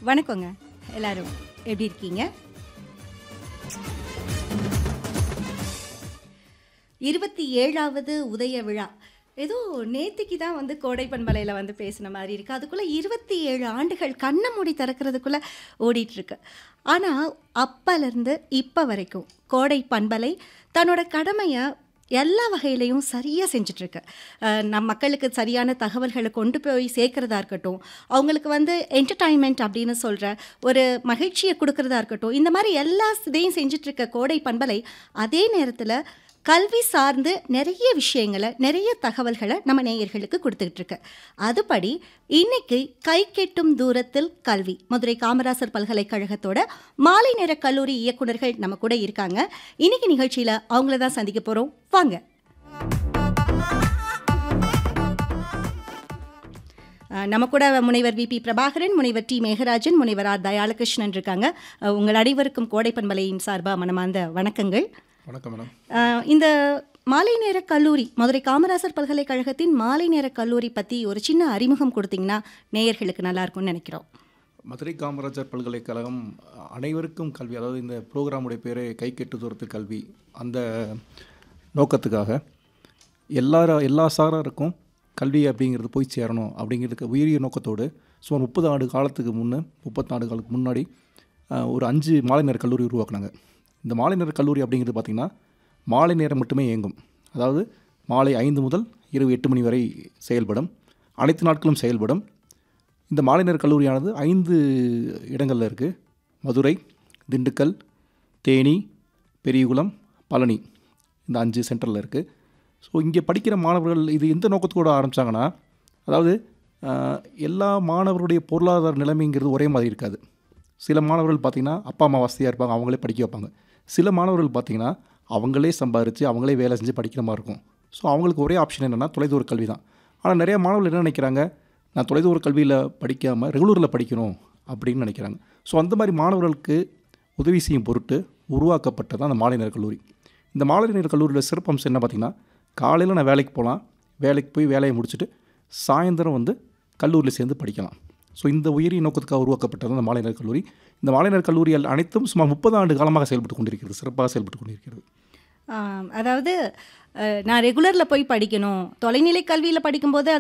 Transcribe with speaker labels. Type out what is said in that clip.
Speaker 1: வணக்கங்க எல்லாரும் எப்படி இருக்கீங்க இருபத்தி ஏழாவது உதய விழா ஏதோ நேத்திக்கு தான் வந்து கோடை பண்பலையில் வந்து பேசின மாதிரி இருக்கு அதுக்குள்ள இருபத்தி ஏழு ஆண்டுகள் கண்ணை மூடி திறக்கிறதுக்குள்ள ஓடிட்டு இருக்கு ஆனால் அப்பலேருந்து இப்போ வரைக்கும் கோடை பண்பலை தன்னோட கடமையை எல்லா வகையிலையும் சரியாக செஞ்சிட்ருக்கு நம் மக்களுக்கு சரியான தகவல்களை கொண்டு போய் சேர்க்கறதா இருக்கட்டும் அவங்களுக்கு வந்து என்டர்டைன்மெண்ட் அப்படின்னு சொல்கிற ஒரு மகிழ்ச்சியை கொடுக்கறதா இருக்கட்டும் இந்த மாதிரி எல்லா இதையும் செஞ்சிட்ருக்க கோடை பண்பலை அதே நேரத்தில் கல்வி சார்ந்து நிறைய விஷயங்களை நிறைய தகவல்களை நம்ம நேயர்களுக்கு கொடுத்துக்கிட்டு இருக்கு அதுபடி இன்னைக்கு கை கெட்டும் தூரத்தில் கல்வி மதுரை காமராசர் பல்கலைக்கழகத்தோட மாலை நேர கல்லூரி இயக்குனர்கள் நம்ம கூட இருக்காங்க இன்னைக்கு நிகழ்ச்சியில் அவங்கள தான் சந்திக்க போகிறோம் வாங்க அஹ், நம்ம கூட முனைவர் விபி பிரபாகரன் முனைவர் டி மேகராஜன் முனைவர் ஆர் தயாளகிருஷ்ணன் இருக்காங்க அஹ், உங்கள் அனைவருக்கும் கோடை பண்பலையின் சார்பாக மனமார்ந்த வணக்கங்கள்
Speaker 2: வணக்கம் மேடம்
Speaker 1: ஆஹ் இந்த மாலை நேர கல்லூரி மதுரை காமராசர் பல்கலைக்கழகத்தின் மாலை நேர கல்லூரி பற்றி ஒரு சின்ன அறிமுகம் கொடுத்தீங்கன்னா நேயர்களுக்கு நல்லா இருக்கும்னு நினைக்கிறோம்
Speaker 2: மதுரை காமராஜர் பல்கலைக்கழகம் அனைவருக்கும் கல்வி அதாவது இந்த ப்ரோக்ராமுடைய பேரே கை கெட்டு தூரத்து கல்வி அந்த நோக்கத்துக்காக எல்லார எல்லா சாராருக்கும் கல்வி அப்படிங்கிறது போய் சேரணும் அப்படிங்கிறதுக்கு உயரிய நோக்கத்தோடு சுமார் முப்பது ஆண்டு காலத்துக்கு முன்னே முப்பத்தி ஆண்டு காலத்துக்கு முன்னாடி ஆஹ், ஒரு அஞ்சு மாலை நேர கல்லூரி உருவாக்குனாங்க இந்த மாலை நேர கல்லூரி அப்படிங்கிறது பார்த்திங்கன்னா மாலை நேரம் மட்டுமே இயங்கும் அதாவது மாலை ஐந்து முதல் இரவு எட்டு மணி வரை செயல்படும் அனைத்து நாட்களும் செயல்படும் இந்த மாலை நேர கல்லூரியானது ஐந்து இடங்களில் இருக்குது மதுரை திண்டுக்கல் தேனி பெரியகுளம் பழனி இந்த அஞ்சு சென்டரில் இருக்குது ஸோ இங்கே படிக்கிற மாணவர்கள் இது எந்த நோக்கத்தோடு ஆரம்பித்தாங்கன்னா அதாவது ஆஹ், எல்லா மாணவருடைய பொருளாதார நிலைமைங்கிறது ஒரே மாதிரி இருக்காது சில மாணவர்கள் பார்த்திங்கன்னா அப்பா அம்மா வசதியாக இருப்பாங்க அவங்களே படிக்க வைப்பாங்க சில மாணவர்கள் பார்த்திங்கன்னா அவங்களே சம்பாரித்து அவங்களே வேலை செஞ்சு படிக்கிற மாதிரி இருக்கும் ஸோ அவங்களுக்கு ஒரே ஆப்ஷன் என்னென்னா தொலைதூர கல்வி தான் ஆனால் நிறைய மாணவர்கள் என்ன நினைக்கிறாங்க நான் தொலைதூர கல்வியில் படிக்காமல் ரெகுலரில் படிக்கணும் அப்படின்னு நினைக்கிறாங்க ஸோ அந்த மாதிரி மாணவர்களுக்கு உதவி செய்யும் பொருட்டு உருவாக்கப்பட்டது தான் அந்த மாலை நேர கல்லூரி இந்த மாலை நேர கல்லூரியில் சிறப்பம்சம் என்ன பார்த்திங்கன்னா காலையில் நான் வேலைக்கு போகலாம் வேலைக்கு போய் வேலையை முடிச்சுட்டு சாயந்தரம் வந்து கல்லூரியில் சேர்ந்து படிக்கலாம் ஸோ இந்த உயரிய நோக்கத்துக்காக உருவாக்கப்பட்டது அந்த மாலை நேர கல்லூரி இந்த மாலை நேர கல்லூரிகள் அனைத்தும் சுமார் முப்பது ஆண்டு காலமாக செயல்பட்டு கொண்டிருக்கிறது சிறப்பாக செயல்பட்டு கொண்டிருக்கிறது
Speaker 1: ஆம், அதாவது அஹ், நான் ரெகுலரில் போய் படிக்கணும் தொலைநிலை கல்வியில் படிக்கும்போது